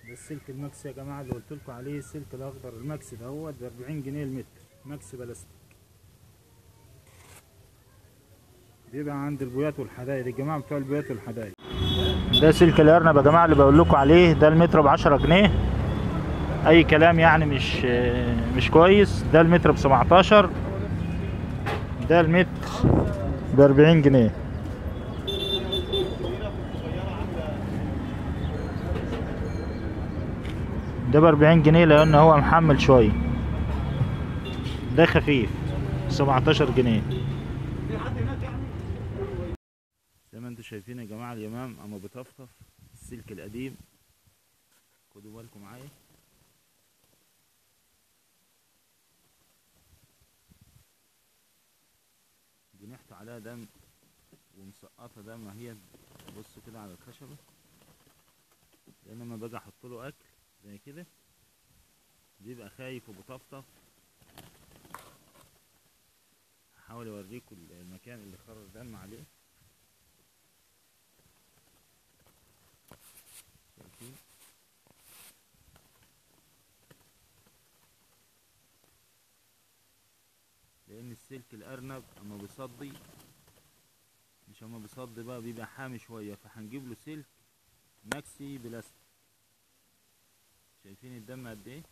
ده السلك المكسي يا جماعه اللي قلت لكم عليه السلك الاخضر المكسي ده هو ب 40 جنيه المتر مكسي بلاستيك بيبقى عند البويات والحدايد الجماعه بتوع البويات والحدايد ده سلك الارنب يا جماعه اللي بقول لكم عليه ده المتر ب 10 جنيه اي كلام يعني مش مش كويس ده المتر ب 17 ده المتر ب 40 جنيه ده ب 40 جنيه لان هو محمل شويه ده خفيف 17 جنيه زي ما انتم شايفين يا جماعه اليمام اما بطفطف السلك القديم خدوا بالكم معايا جنحته عليها دم ومسقطه دم هي بصوا كده على الخشبه لان لما باجي احط له اكل زي كده بيبقى خايف وبطفطف هحاول اوريكم المكان اللي خرج دم عليه شايفين لان السلك الارنب اما بيصدي مش اما بيصدي بقى بيبقى حامي شويه فهنجيب له سلك ماكسي بلاستيك شايفين الدم قد ايه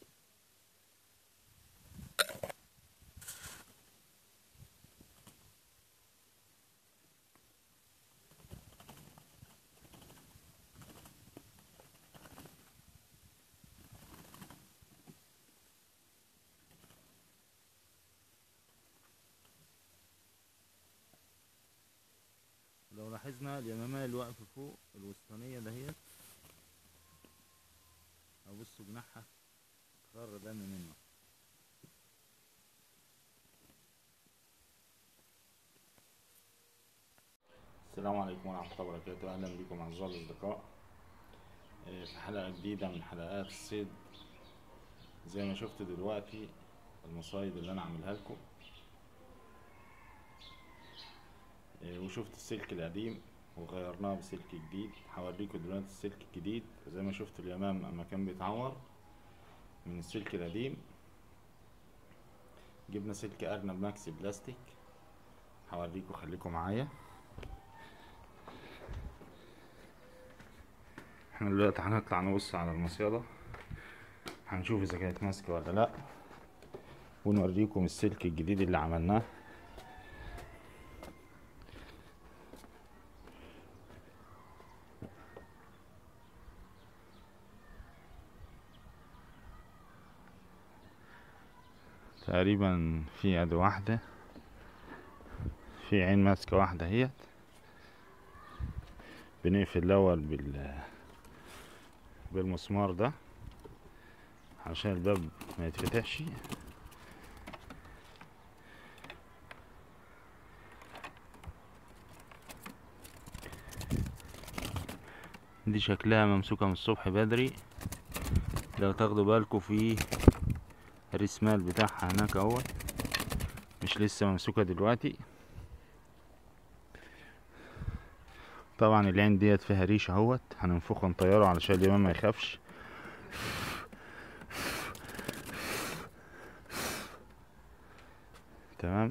لو لاحظنا اليمامية اللي واقفة فوق الوسطانية دهيت أبصوا جناحها خر دم منه السلام عليكم ورحمة الله وبركاته أهلا بكم أعزائي الأصدقاء آه، في حلقة جديدة من حلقات الصيد زي ما شفتوا دلوقتي المصايد اللي أنا عاملها لكم آه، وشفت السلك القديم وغيرناه بسلك جديد هوريكم دلوقتي السلك الجديد زي ما شفتوا اليمام اما كان بيتعور من السلك القديم جبنا سلك ارنب ماكسي بلاستيك هوريكم خليكم معايا احنا دلوقتي هنطلع نبص على المصيدة هنشوف اذا كانت ماسكة ولا لا ونوريكم السلك الجديد اللي عملناه تقريبا في يد واحدة في عين ماسكة واحدة هي بنقفل الأول بال بالمسمار ده عشان الباب ما يتفتحش دي شكلها ممسوكة من الصبح بدري لو تاخدوا بالكم في الرسمال بتاعها هناك اهوت مش لسه ممسوكة دلوقتي طبعا العين ديت فيها ريش اهوت هننفخه نطيره علشان اليمام ما يخافش تمام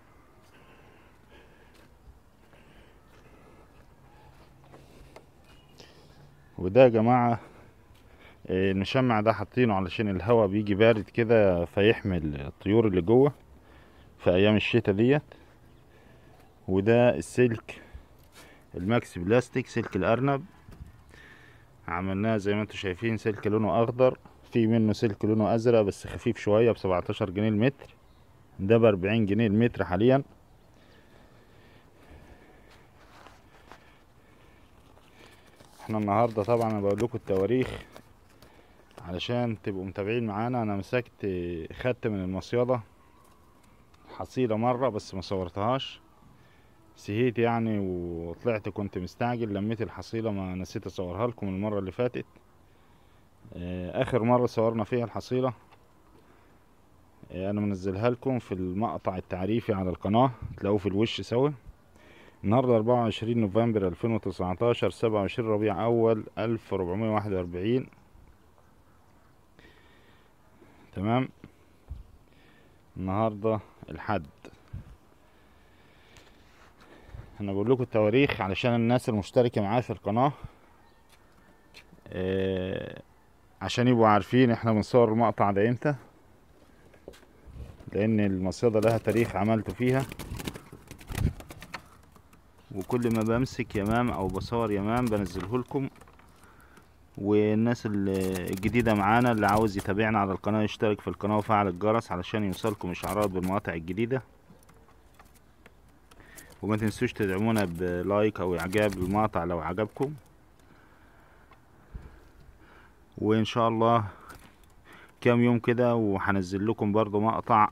وده يا جماعه إيه، المشمع ده حاطينه علشان الهواء بيجي بارد كده فيحمل الطيور اللي جوه في ايام الشتاء ديت وده السلك الماكس بلاستيك سلك الارنب عملناه زي ما انتم شايفين سلك لونه اخضر في منه سلك لونه ازرق بس خفيف شويه ب 17 جنيه المتر ده ب 40 جنيه المتر حاليا احنا النهارده طبعا انا بقول لكم التواريخ علشان تبقوا متابعين معانا انا مسكت خدت من المصيدة حصيلة مرة بس ما صورتهاش سهيت يعني وطلعت كنت مستعجل لميت الحصيلة ما نسيت اصورها لكم المرة اللي فاتت آه، اخر مرة صورنا فيها الحصيلة آه، انا منزلها لكم في المقطع التعريفي على القناة تلاقوه في الوش سوا النهاردة أربعة وعشرين نوفمبر ألفين وتسعتاشر سبعة وعشرين ربيع أول ألف وربعمية واحد وأربعين تمام النهارده الحد انا بقول لكم التواريخ علشان الناس المشتركه معايا في القناه آه، عشان يبقوا عارفين احنا بنصور المقطع ده امتى لان المصيدة لها تاريخ عملته فيها وكل ما بمسك يمام او بصور يمام بنزله لكم والناس ال- الجديدة معانا اللي عاوز يتابعنا على القناة يشترك في القناة وفعل الجرس علشان يوصلكم اشعارات بالمقاطع الجديدة وما تنسوش تدعمونا بلايك او اعجاب للمقطع لو عجبكم وان شاء الله كام يوم كده وهنزل لكم برضو مقطع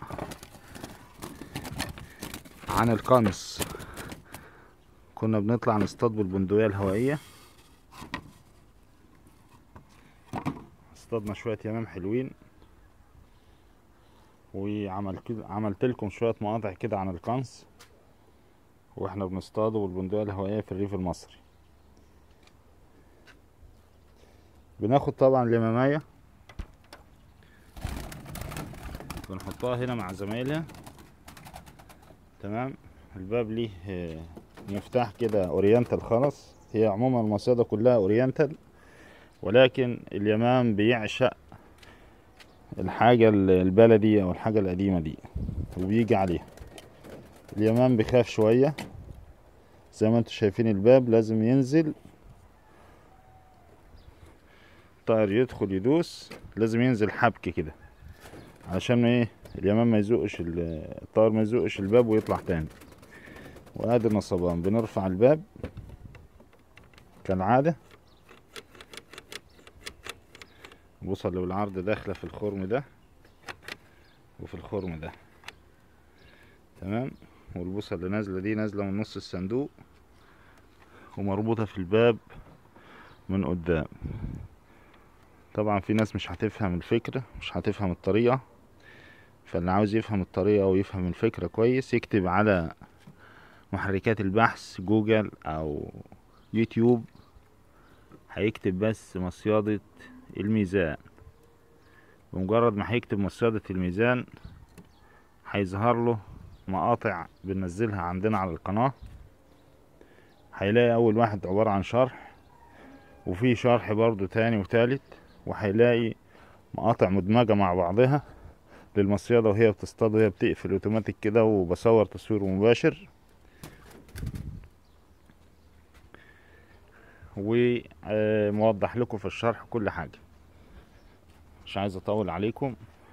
عن القنص كنا بنطلع نصطاد بالبندقية الهوائية اصطادنا شوية يمام حلوين وعملت عملت لكم شوية مقاطع كده عن القنص واحنا بنصطاده بالبندقية الهوائية في الريف المصري بناخد طبعا اليمامية بنحطها هنا مع زمايلها تمام الباب ليه آه، مفتاح كده اورينتال خالص هي عموما المصيدة كلها اورينتال ولكن اليمام بيعشق الحاجة ال- البلدي او الحاجة القديمة دي وبيجي عليها اليمام بيخاف شوية زي ما انتم شايفين الباب لازم ينزل الطائر يدخل يدوس لازم ينزل حبك كده عشان ايه اليمام ما يزقش ال- الطائر ما يزقش الباب ويطلع تاني وادي النصبان بنرفع الباب كالعادة البوصلة والعرض داخلة في الخرم ده وفي الخرم ده تمام والبوصة اللي نازلة دي نازلة من نص الصندوق ومربوطة في الباب من قدام طبعا في ناس مش هتفهم الفكرة مش هتفهم الطريقة فاللي عاوز يفهم الطريقة ويفهم الفكرة كويس يكتب على محركات البحث جوجل او يوتيوب هيكتب بس مصيادة الميزان بمجرد ما هيكتب مصيادة الميزان هيظهر له مقاطع بننزلها عندنا على القناة هيلاقي اول واحد عبارة عن شرح وفي شرح برضو تاني وتالت وهيلاقي مقاطع مدمجة مع بعضها للمصيادة وهي بتصطاد وهي بتقفل اوتوماتيك كده وبصور تصوير مباشر وموضح لكم في الشرح كل حاجة مش عايز اطول عليكم